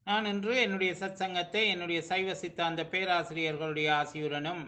நான் இன்று என்னுடைய சத்சங்கத்தை என்னுடைய சைவ சித்தாந்த பேராசிரியர்களுடைய ஆசியுடனும்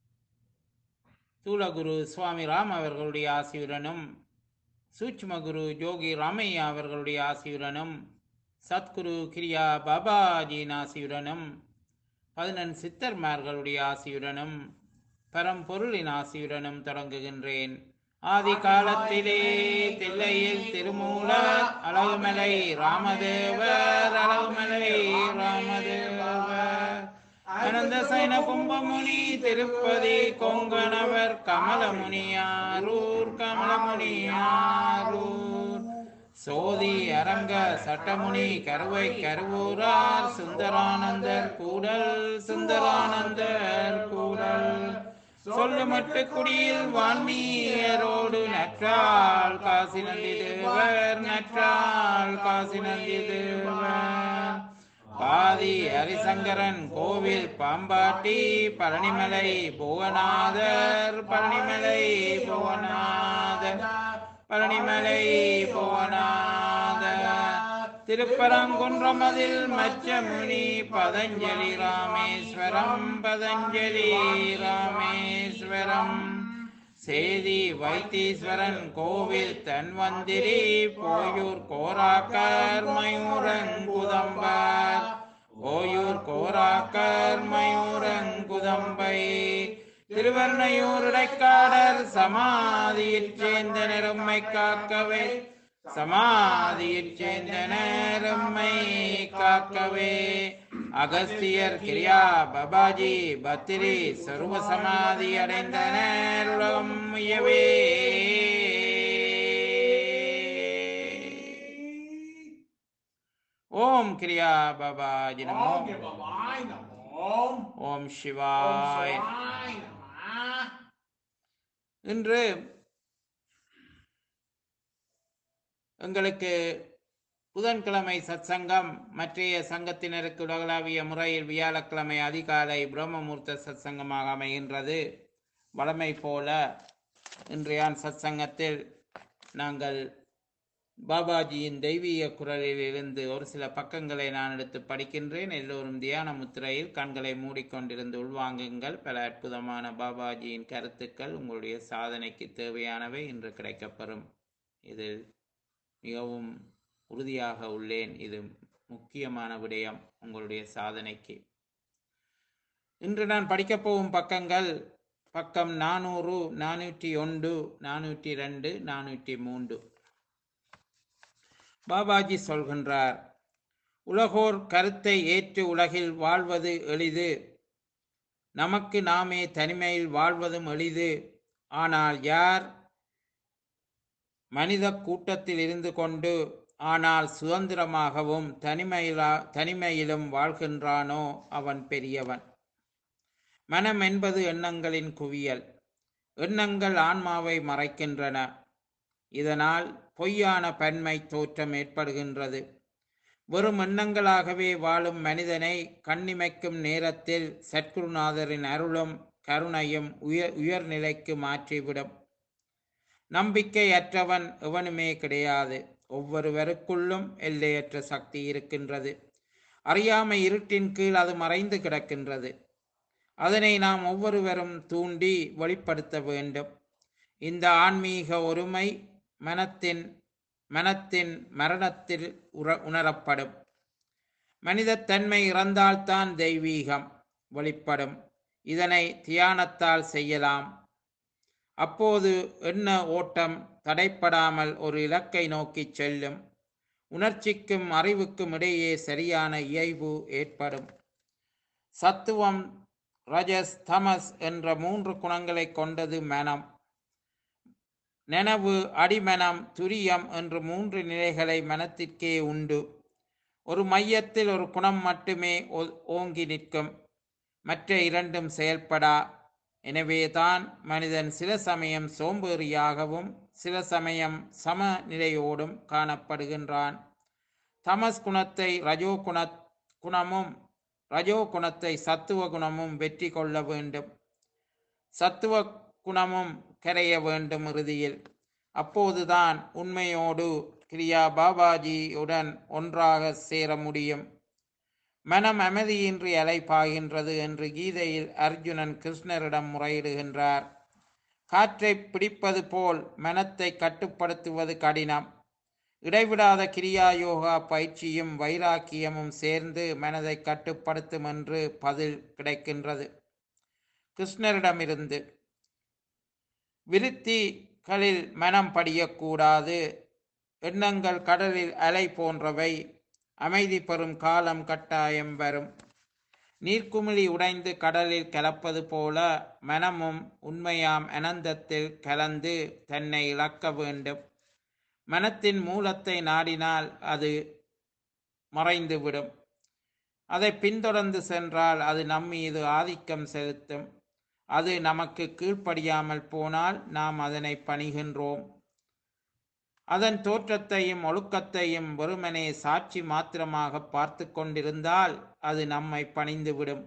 தூளகுரு சுவாமி ராம் அவர்களுடைய ஆசியுடனும் சூட்சுமகுரு ஜோகி ராமையா அவர்களுடைய ஆசியுடனும் சத்குரு கிரியா பாபாஜியின் ஆசியுடனும் பதினெண் சித்தர்மார்களுடைய ஆசியுடனும் பரம்பொருளின் ஆசியுடனும் தொடங்குகின்றேன் ஆதி காலத்திலே தில்லையில் திருமூலர் அழகுமலை ராமதேவர் அழகுமலை ராமதேவர் அனந்த சைன கும்பமுனி திருப்பதி கொங்கணவர் கமலமுனியாரூர் கமலமுனியாரூர் சோதி அரங்க சட்டமுனி கருவை கருவூரார் சுந்தரானந்தர் கூடல் சுந்தரானந்தர் கூடல் சொல்லுமட்டு குடியில் வான்மீயரோடு நற்றால் காசி நந்திதேவர் நற்றால் காசி நந்திதேவர் பாதி ஹரிசங்கரன் கோவில் பாம்பாட்டி பழனிமலை புவனாதர் பழனிமலை புவனாதர் பழனிமலை புவனாதர் திருப்பரங்குன்றமதில் மச்சமுனி பதஞ்சலி ராமேஸ்வரம் பதஞ்சலி ராமேஸ்வரம் சேதி வைத்தீஸ்வரன் கோவில் தன்வந்திரி போயூர் கோராக்கர் மயூரங்குதம்பர் போயூர் கோராக்கர் மயூரங்குதம்பை திருவர்ணையூர் இடைக்காடர் சமாதியில் சேர்ந்த நெரும்மை காக்கவே சமாதியில் சேர்ந்த நேரம்மை காக்கவே அகஸ்தியர் கிரியா பபாஜி பத்திரி சர்வ சமாதி அடைந்த நேருலகம் உயவே ஓம் கிரியா பபாஜி நமோ ஓம் பாபாய் நமோ ஓம் ஓம் சிவாய் சிவாய் நம இன்று எங்களுக்கு புதன்கிழமை சத்சங்கம் மற்றைய சங்கத்தினருக்கு உலகளாவிய முறையில் வியாழக்கிழமை அதிகாலை பிரம்மமூர்த்த சத்சங்கமாக அமைகின்றது வழமை போல இன்றைய சத்சங்கத்தில் நாங்கள் பாபாஜியின் தெய்வீக குரலில் இருந்து ஒரு சில பக்கங்களை நான் எடுத்து படிக்கின்றேன் எல்லோரும் தியான முத்திரையில் கண்களை மூடிக்கொண்டிருந்து உள்வாங்குங்கள் பல அற்புதமான பாபாஜியின் கருத்துக்கள் உங்களுடைய சாதனைக்கு தேவையானவை இன்று கிடைக்கப்பெறும் இதில் மிகவும் உறுதியாக உள்ளேன் இது முக்கியமான விடயம் உங்களுடைய சாதனைக்கு இன்று நான் படிக்கப் போகும் பக்கங்கள் பக்கம் நானூறு நானூற்றி ஒன்று நானூற்றி ரெண்டு நானூற்றி மூன்று பாபாஜி சொல்கின்றார் உலகோர் கருத்தை ஏற்று உலகில் வாழ்வது எளிது நமக்கு நாமே தனிமையில் வாழ்வதும் எளிது ஆனால் யார் மனித கூட்டத்தில் இருந்து கொண்டு ஆனால் சுதந்திரமாகவும் தனிமையிலா தனிமையிலும் வாழ்கின்றானோ அவன் பெரியவன் மனம் என்பது எண்ணங்களின் குவியல் எண்ணங்கள் ஆன்மாவை மறைக்கின்றன இதனால் பொய்யான பன்மை தோற்றம் ஏற்படுகின்றது வெறும் எண்ணங்களாகவே வாழும் மனிதனை கண்ணிமைக்கும் நேரத்தில் சத்குருநாதரின் அருளும் கருணையும் உயர் உயர்நிலைக்கு மாற்றிவிடும் நம்பிக்கையற்றவன் எவனுமே கிடையாது ஒவ்வொருவருக்குள்ளும் எல்லையற்ற சக்தி இருக்கின்றது அறியாமை இருட்டின் கீழ் அது மறைந்து கிடக்கின்றது அதனை நாம் ஒவ்வொருவரும் தூண்டி வெளிப்படுத்த வேண்டும் இந்த ஆன்மீக ஒருமை மனத்தின் மனத்தின் மரணத்தில் உற உணரப்படும் மனிதத்தன்மை இறந்தால்தான் தெய்வீகம் வெளிப்படும் இதனை தியானத்தால் செய்யலாம் அப்போது எண்ண ஓட்டம் தடைப்படாமல் ஒரு இலக்கை நோக்கிச் செல்லும் உணர்ச்சிக்கும் அறிவுக்கும் இடையே சரியான இயைவு ஏற்படும் சத்துவம் ரஜஸ் தமஸ் என்ற மூன்று குணங்களை கொண்டது மனம் நனவு அடிமனம் துரியம் என்று மூன்று நிலைகளை மனத்திற்கே உண்டு ஒரு மையத்தில் ஒரு குணம் மட்டுமே ஓ- ஓங்கி நிற்கும் மற்ற இரண்டும் செயல்படா எனவேதான் மனிதன் சில சமயம் சோம்பேறியாகவும் சில சமயம் சமநிலையோடும் காணப்படுகின்றான் தமஸ் குணத்தை ரஜோ குண குணமும் ரஜோ குணத்தை சத்துவ குணமும் வெற்றி கொள்ள வேண்டும் சத்துவ குணமும் கரைய வேண்டும் இறுதியில் அப்போதுதான் உண்மையோடு கிரியா பாபாஜியுடன் ஒன்றாக சேர முடியும் மனம் அமைதியின்றி அலைபாகின்றது என்று கீதையில் அர்ஜுனன் கிருஷ்ணரிடம் முறையிடுகின்றார் காற்றை பிடிப்பது போல் மனத்தை கட்டுப்படுத்துவது கடினம் இடைவிடாத கிரியா யோகா பயிற்சியும் வைராக்கியமும் சேர்ந்து மனதை கட்டுப்படுத்தும் என்று பதில் கிடைக்கின்றது கிருஷ்ணரிடமிருந்து விருத்திகளில் மனம் படியக்கூடாது எண்ணங்கள் கடலில் அலை போன்றவை அமைதி பெறும் காலம் கட்டாயம் வரும் நீர்க்குமிழி உடைந்து கடலில் கலப்பது போல மனமும் உண்மையாம் அனந்தத்தில் கலந்து தன்னை இழக்க வேண்டும் மனத்தின் மூலத்தை நாடினால் அது மறைந்துவிடும் அதை பின்தொடர்ந்து சென்றால் அது நம்மீது ஆதிக்கம் செலுத்தும் அது நமக்கு கீழ்ப்படியாமல் போனால் நாம் அதனை பணிகின்றோம் அதன் தோற்றத்தையும் ஒழுக்கத்தையும் வெறுமனே சாட்சி மாத்திரமாக பார்த்து கொண்டிருந்தால் அது நம்மை பணிந்துவிடும்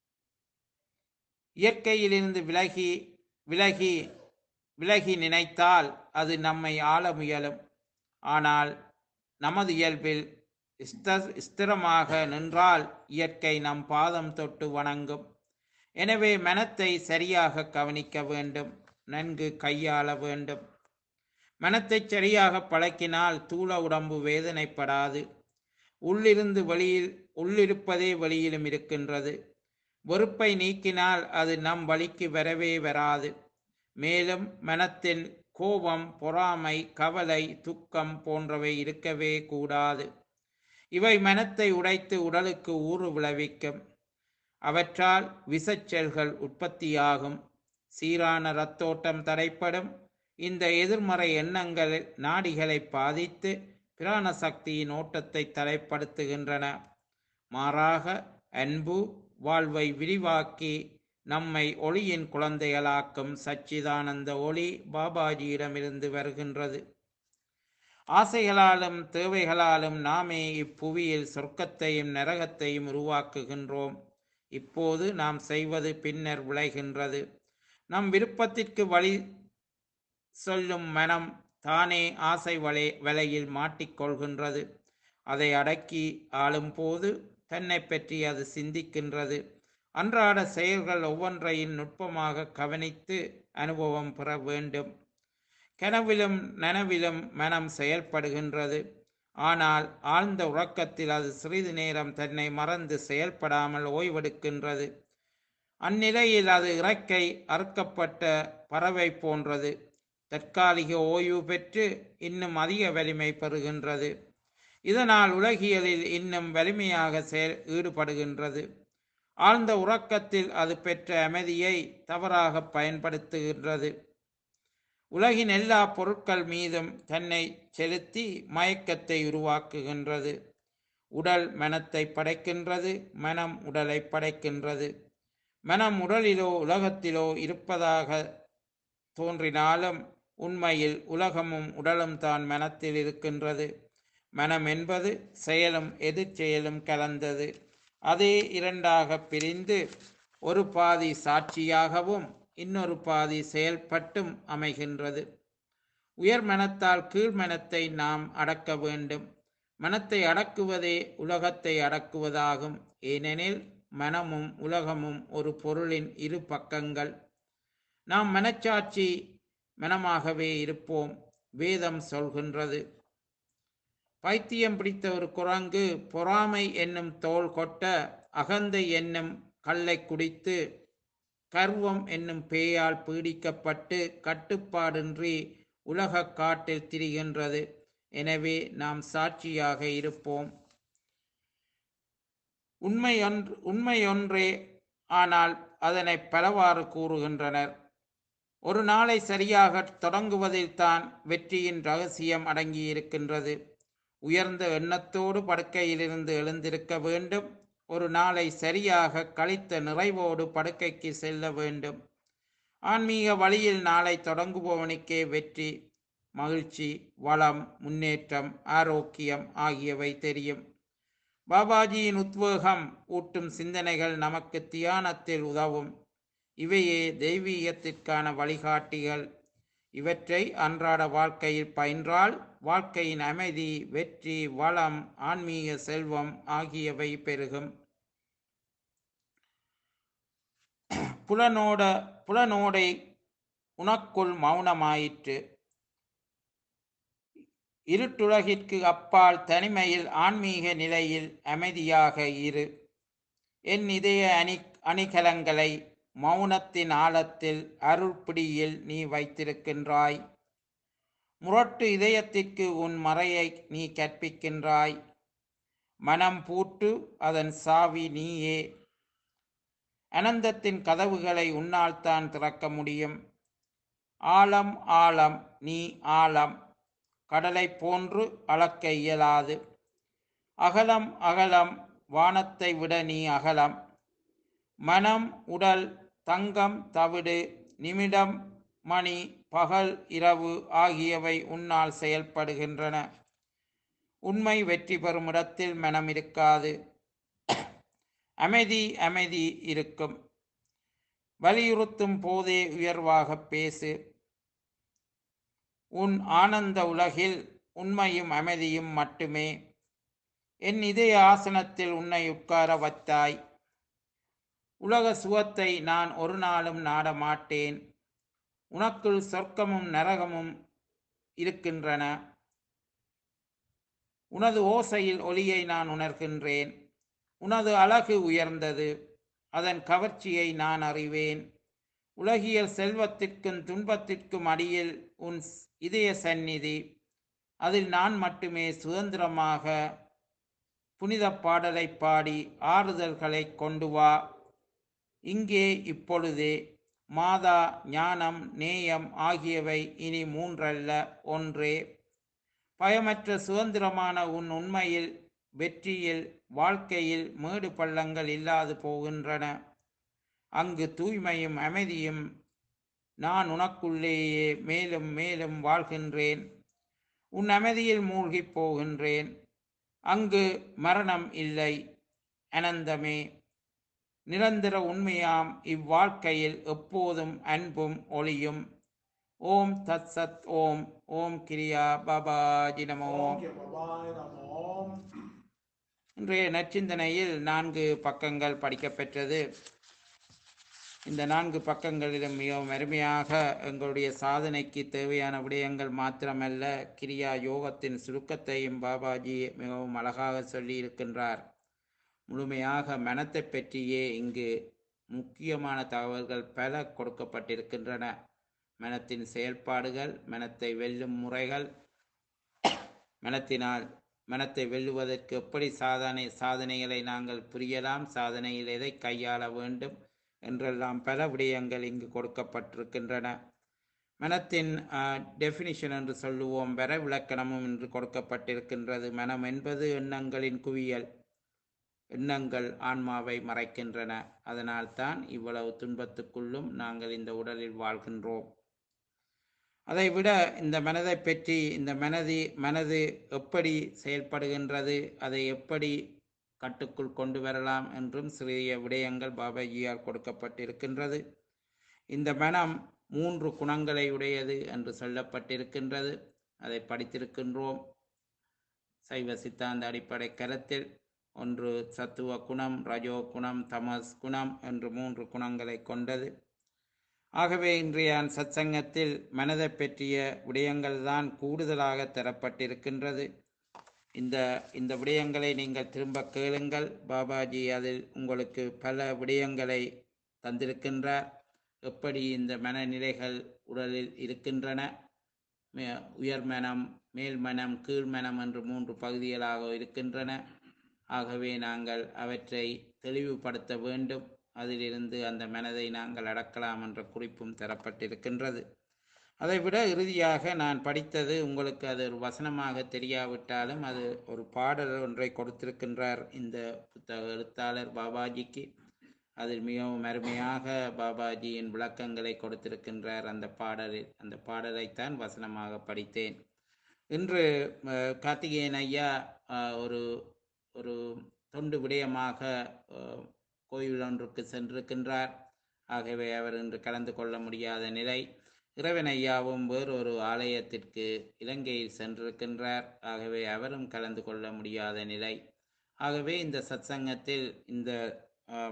இயற்கையிலிருந்து விலகி விலகி விலகி நினைத்தால் அது நம்மை ஆள முயலும் ஆனால் நமது இயல்பில் ஸ்த- ஸ்திரமாக நின்றால் இயற்கை நம் பாதம் தொட்டு வணங்கும் எனவே மனத்தை சரியாக கவனிக்க வேண்டும் நன்கு கையாள வேண்டும் மனத்தை சரியாக பழக்கினால் தூள உடம்பு வேதனைப்படாது உள்ளிருந்து வெளியில் உள்ளிருப்பதே வெளியிலும் இருக்கின்றது வெறுப்பை நீக்கினால் அது நம் வழிக்கு வரவே வராது மேலும் மனத்தில் கோபம் பொறாமை கவலை துக்கம் போன்றவை இருக்கவே கூடாது இவை மனத்தை உடைத்து உடலுக்கு ஊறு விளைவிக்கும் அவற்றால் விஷச்செல்கள் உற்பத்தியாகும் சீரான இரத்தோட்டம் தடைப்படும் இந்த எதிர்மறை எண்ணங்கள் நாடிகளை பாதித்து பிராண சக்தியின் ஓட்டத்தை தடைப்படுத்துகின்றன மாறாக அன்பு வாழ்வை விரிவாக்கி நம்மை ஒளியின் குழந்தைகளாக்கும் சச்சிதானந்த ஒளி பாபாஜியிடமிருந்து வருகின்றது ஆசைகளாலும் தேவைகளாலும் நாமே இப்புவியில் சொர்க்கத்தையும் நரகத்தையும் உருவாக்குகின்றோம் இப்போது நாம் செய்வது பின்னர் விளைகின்றது நம் விருப்பத்திற்கு வழி சொல்லும் மனம் தானே ஆசை வலை வலையில் மாட்டிக்கொள்கின்றது அதை அடக்கி ஆளும் போது தன்னை பற்றி அது சிந்திக்கின்றது அன்றாட செயல்கள் ஒவ்வொன்றையும் நுட்பமாக கவனித்து அனுபவம் பெற வேண்டும் கனவிலும் நனவிலும் மனம் செயல்படுகின்றது ஆனால் ஆழ்ந்த உறக்கத்தில் அது சிறிது நேரம் தன்னை மறந்து செயல்படாமல் ஓய்வெடுக்கின்றது அந்நிலையில் அது இறக்கை அறுக்கப்பட்ட பறவை போன்றது தற்காலிக ஓய்வு பெற்று இன்னும் அதிக வலிமை பெறுகின்றது இதனால் உலகியலில் இன்னும் வலிமையாக செயல் ஈடுபடுகின்றது ஆழ்ந்த உறக்கத்தில் அது பெற்ற அமைதியை தவறாக பயன்படுத்துகின்றது உலகின் எல்லா பொருட்கள் மீதும் தன்னை செலுத்தி மயக்கத்தை உருவாக்குகின்றது உடல் மனத்தை படைக்கின்றது மனம் உடலை படைக்கின்றது மனம் உடலிலோ உலகத்திலோ இருப்பதாக தோன்றினாலும் உண்மையில் உலகமும் உடலும் தான் மனத்தில் இருக்கின்றது மனம் என்பது செயலும் எதிர்ச்செயலும் கலந்தது அதே இரண்டாக பிரிந்து ஒரு பாதி சாட்சியாகவும் இன்னொரு பாதி செயல்பட்டும் அமைகின்றது உயர் மனத்தால் கீழ் மனத்தை நாம் அடக்க வேண்டும் மனத்தை அடக்குவதே உலகத்தை அடக்குவதாகும் ஏனெனில் மனமும் உலகமும் ஒரு பொருளின் இரு பக்கங்கள் நாம் மனச்சாட்சி மனமாகவே இருப்போம் வேதம் சொல்கின்றது பைத்தியம் பிடித்த ஒரு குரங்கு பொறாமை என்னும் தோல் கொட்ட அகந்தை என்னும் கல்லை குடித்து கர்வம் என்னும் பேயால் பீடிக்கப்பட்டு கட்டுப்பாடின்றி உலக காட்டில் திரிகின்றது எனவே நாம் சாட்சியாக இருப்போம் உண்மை ஒன்று உண்மை ஒன்றே ஆனால் அதனை பலவாறு கூறுகின்றனர் ஒரு நாளை சரியாக தொடங்குவதில் தான் வெற்றியின் ரகசியம் அடங்கியிருக்கின்றது உயர்ந்த எண்ணத்தோடு படுக்கையிலிருந்து எழுந்திருக்க வேண்டும் ஒரு நாளை சரியாக கழித்த நிறைவோடு படுக்கைக்கு செல்ல வேண்டும் ஆன்மீக வழியில் நாளை தொடங்குபவனுக்கே வெற்றி மகிழ்ச்சி வளம் முன்னேற்றம் ஆரோக்கியம் ஆகியவை தெரியும் பாபாஜியின் உத்வேகம் ஊட்டும் சிந்தனைகள் நமக்கு தியானத்தில் உதவும் இவையே தெய்வீகத்திற்கான வழிகாட்டிகள் இவற்றை அன்றாட வாழ்க்கையில் பயின்றால் வாழ்க்கையின் அமைதி வெற்றி வளம் ஆன்மீக செல்வம் ஆகியவை பெருகும் புலனோட புலனோடை உனக்குள் மௌனமாயிற்று இருட்டுலகிற்கு அப்பால் தனிமையில் ஆன்மீக நிலையில் அமைதியாக இரு என் இதய அணி அணிகலங்களை மௌனத்தின் ஆழத்தில் அருள்பிடியில் நீ வைத்திருக்கின்றாய் முரட்டு இதயத்திற்கு உன் மறையை நீ கற்பிக்கின்றாய் மனம் பூட்டு அதன் சாவி நீயே அனந்தத்தின் கதவுகளை உன்னால் தான் திறக்க முடியும் ஆழம் ஆழம் நீ ஆழம் கடலை போன்று அளக்க இயலாது அகலம் அகலம் வானத்தை விட நீ அகலம் மனம் உடல் தங்கம் தவிடு நிமிடம் மணி பகல் இரவு ஆகியவை உன்னால் செயல்படுகின்றன உண்மை வெற்றி பெறும் இடத்தில் மனம் இருக்காது அமைதி அமைதி இருக்கும் வலியுறுத்தும் போதே உயர்வாக பேசு உன் ஆனந்த உலகில் உண்மையும் அமைதியும் மட்டுமே என் இதய ஆசனத்தில் உன்னை உட்கார வைத்தாய் உலக சுகத்தை நான் ஒரு நாளும் நாட மாட்டேன் உனக்குள் சொர்க்கமும் நரகமும் இருக்கின்றன உனது ஓசையில் ஒளியை நான் உணர்கின்றேன் உனது அழகு உயர்ந்தது அதன் கவர்ச்சியை நான் அறிவேன் உலகியல் செல்வத்திற்கும் துன்பத்திற்கும் அடியில் உன் இதய சந்நிதி அதில் நான் மட்டுமே சுதந்திரமாக புனித பாடலை பாடி ஆறுதல்களை கொண்டு வா இங்கே இப்பொழுதே மாதா ஞானம் நேயம் ஆகியவை இனி மூன்றல்ல ஒன்றே பயமற்ற சுதந்திரமான உன் உண்மையில் வெற்றியில் வாழ்க்கையில் மேடு பள்ளங்கள் இல்லாது போகின்றன அங்கு தூய்மையும் அமைதியும் நான் உனக்குள்ளேயே மேலும் மேலும் வாழ்கின்றேன் உன் அமைதியில் மூழ்கிப் போகின்றேன் அங்கு மரணம் இல்லை அனந்தமே நிரந்தர உண்மையாம் இவ்வாழ்க்கையில் எப்போதும் அன்பும் ஒளியும் ஓம் தத் சத் ஓம் ஓம் கிரியா பாபாஜி நமோ ஓம் பாபாய் நமோம் இன்றைய நற்சிந்தனையில் நான்கு பக்கங்கள் படிக்கப்பெற்றது இந்த நான்கு பக்கங்களிலும் மிகவும் அருமையாக எங்களுடைய சாதனைக்கு தேவையான விடயங்கள் மாத்திரமல்ல கிரியா யோகத்தின் சுருக்கத்தையும் பாபாஜி மிகவும் அழகாக சொல்லி இருக்கின்றார் முழுமையாக மனத்தை பற்றியே இங்கு முக்கியமான தகவல்கள் பல கொடுக்கப்பட்டிருக்கின்றன மனத்தின் செயல்பாடுகள் மனத்தை வெல்லும் முறைகள் மனத்தினால் மனத்தை வெல்லுவதற்கு எப்படி சாதனை சாதனைகளை நாங்கள் புரியலாம் சாதனையில் எதை கையாள வேண்டும் என்றெல்லாம் பல விடயங்கள் இங்கு கொடுக்கப்பட்டிருக்கின்றன மனத்தின் டெஃபினிஷன் என்று சொல்லுவோம் வர விளக்கணமும் இன்று கொடுக்கப்பட்டிருக்கின்றது மனம் என்பது எண்ணங்களின் குவியல் எண்ணங்கள் ஆன்மாவை மறைக்கின்றன அதனால்தான் இவ்வளவு துன்பத்துக்குள்ளும் நாங்கள் இந்த உடலில் வாழ்கின்றோம் அதைவிட இந்த மனதை பற்றி இந்த மனதி மனது எப்படி செயல்படுகின்றது அதை எப்படி கட்டுக்குள் கொண்டு வரலாம் என்றும் சிறிய விடயங்கள் பாபாஜியால் கொடுக்கப்பட்டிருக்கின்றது இந்த மனம் மூன்று குணங்களை உடையது என்று சொல்லப்பட்டிருக்கின்றது அதை படித்திருக்கின்றோம் சைவ சித்தாந்த அடிப்படை கருத்தில் ஒன்று சத்துவ குணம் ரஜோ குணம் தமஸ் குணம் என்று மூன்று குணங்களை கொண்டது ஆகவே இன்றைய சத்சங்கத்தில் மனதை பற்றிய விடயங்கள் தான் கூடுதலாக தரப்பட்டிருக்கின்றது இந்த இந்த விடயங்களை நீங்கள் திரும்ப கேளுங்கள் பாபாஜி அதில் உங்களுக்கு பல விடயங்களை தந்திருக்கின்றார் எப்படி இந்த மனநிலைகள் உடலில் இருக்கின்றன மே- உயர் மனம் மேல் மனம் கீழ் மனம் என்று மூன்று பகுதிகளாக இருக்கின்றன ஆகவே நாங்கள் அவற்றை தெளிவுபடுத்த வேண்டும் அதிலிருந்து அந்த மனதை நாங்கள் அடக்கலாம் என்ற குறிப்பும் தரப்பட்டிருக்கின்றது அதைவிட இறுதியாக நான் படித்தது உங்களுக்கு அது ஒரு வசனமாக தெரியாவிட்டாலும் அது ஒரு பாடல் ஒன்றை கொடுத்திருக்கின்றார் இந்த புத்தக எழுத்தாளர் பாபாஜிக்கு அதில் மிகவும் அருமையாக பாபாஜியின் விளக்கங்களை கொடுத்திருக்கின்றார் அந்த பாடலில் அந்த பாடலைத்தான் வசனமாக படித்தேன் இன்று அஹ், கார்த்திகேயன் ஐயா அஹ், ஒரு ஒரு தொண்டு விடயமாக அஹ், கோயில் ஒன்றுக்கு சென்றிருக்கின்றார் ஆகவே அவர் இன்று கலந்து கொள்ள முடியாத நிலை இறைவன் ஐயாவும் வேறொரு ஆலயத்திற்கு இலங்கையில் சென்றிருக்கின்றார் ஆகவே அவரும் கலந்து கொள்ள முடியாத நிலை ஆகவே இந்த சத்சங்கத்தில் இந்த ஆம்,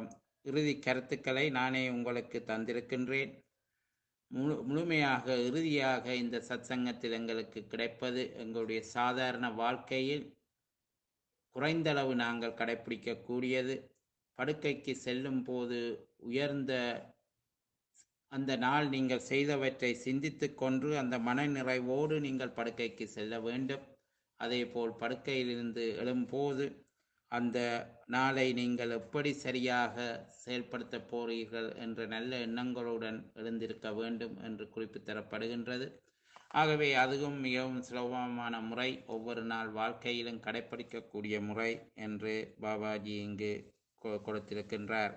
இறுதி கருத்துக்களை நானே உங்களுக்கு தந்திருக்கின்றேன் முழு முழுமையாக இறுதியாக இந்த சத்சங்கத்தில் எங்களுக்கு கிடைப்பது எங்களுடைய சாதாரண வாழ்க்கையில் குறைந்தளவு நாங்கள் கடைப்பிடிக்கக்கூடியது படுக்கைக்கு செல்லும் போது உயர்ந்த அந்த நாள் நீங்கள் செய்தவற்றை சிந்தித்துக் கொண்டு அந்த மன நிறைவோடு நீங்கள் படுக்கைக்கு செல்ல வேண்டும் அதேபோல் படுக்கையிலிருந்து எழும்போது அந்த நாளை நீங்கள் எப்படி சரியாக செயல்படுத்த போறீர்கள் என்ற நல்ல எண்ணங்களுடன் எழுந்திருக்க வேண்டும் என்று குறிப்பு தரப்படுகின்றது ஆகவே அதுவும் மிகவும் சுலபமான முறை ஒவ்வொரு நாள் வாழ்க்கையிலும் கடைப்பிடிக்கக்கூடிய முறை என்று பாபாஜி இங்கு கொ- கொடுத்திருக்கின்றார்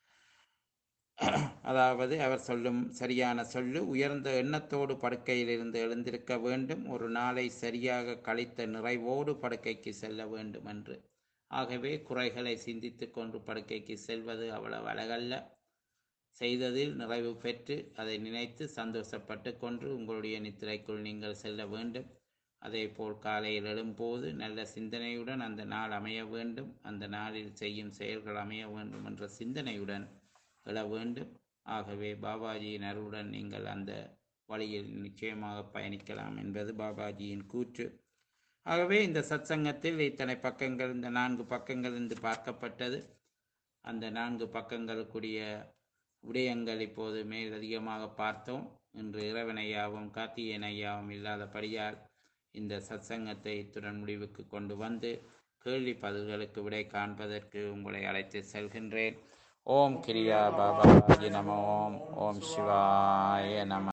அதாவது அவர் சொல்லும் சரியான சொல்லு உயர்ந்த எண்ணத்தோடு படுக்கையிலிருந்து எழுந்திருக்க வேண்டும் ஒரு நாளை சரியாக கழித்த நிறைவோடு படுக்கைக்கு செல்ல வேண்டும் என்று ஆகவே குறைகளை சிந்தித்துக் கொண்டு படுக்கைக்கு செல்வது அவ்வளவு அழகல்ல செய்ததில் நிறைவு பெற்று அதை நினைத்து சந்தோஷப்பட்டு கொண்டு உங்களுடைய நித்திரைக்குள் நீங்கள் செல்ல வேண்டும் அதேபோல் காலையில் எழும்போது நல்ல சிந்தனையுடன் அந்த நாள் அமைய வேண்டும் அந்த நாளில் செய்யும் செயல்கள் அமைய வேண்டும் என்ற சிந்தனையுடன் எழ வேண்டும் ஆகவே பாபாஜியின் அருளுடன் நீங்கள் அந்த வழியில் நிச்சயமாக பயணிக்கலாம் என்பது பாபாஜியின் கூற்று ஆகவே இந்த சத்சங்கத்தில் இத்தனை பக்கங்கள் இந்த நான்கு பக்கங்கள் இன்று பார்க்கப்பட்டது அந்த நான்கு பக்கங்களுக்குரிய விடயங்கள் இப்போது மேலதிகமாக பார்த்தோம் இன்று இறைவனையாவும் கார்த்திகேயனையாவும் இல்லாதபடியால் இந்த சத்சங்கத்தை இத்துடன் முடிவுக்கு கொண்டு வந்து கேள்வி பதில்களுக்கு விடை காண்பதற்கு உங்களை அழைத்து செல்கின்றேன் ஓம் கிரியா பாபாஜி நம ஓம் ஓம் சிவாய நம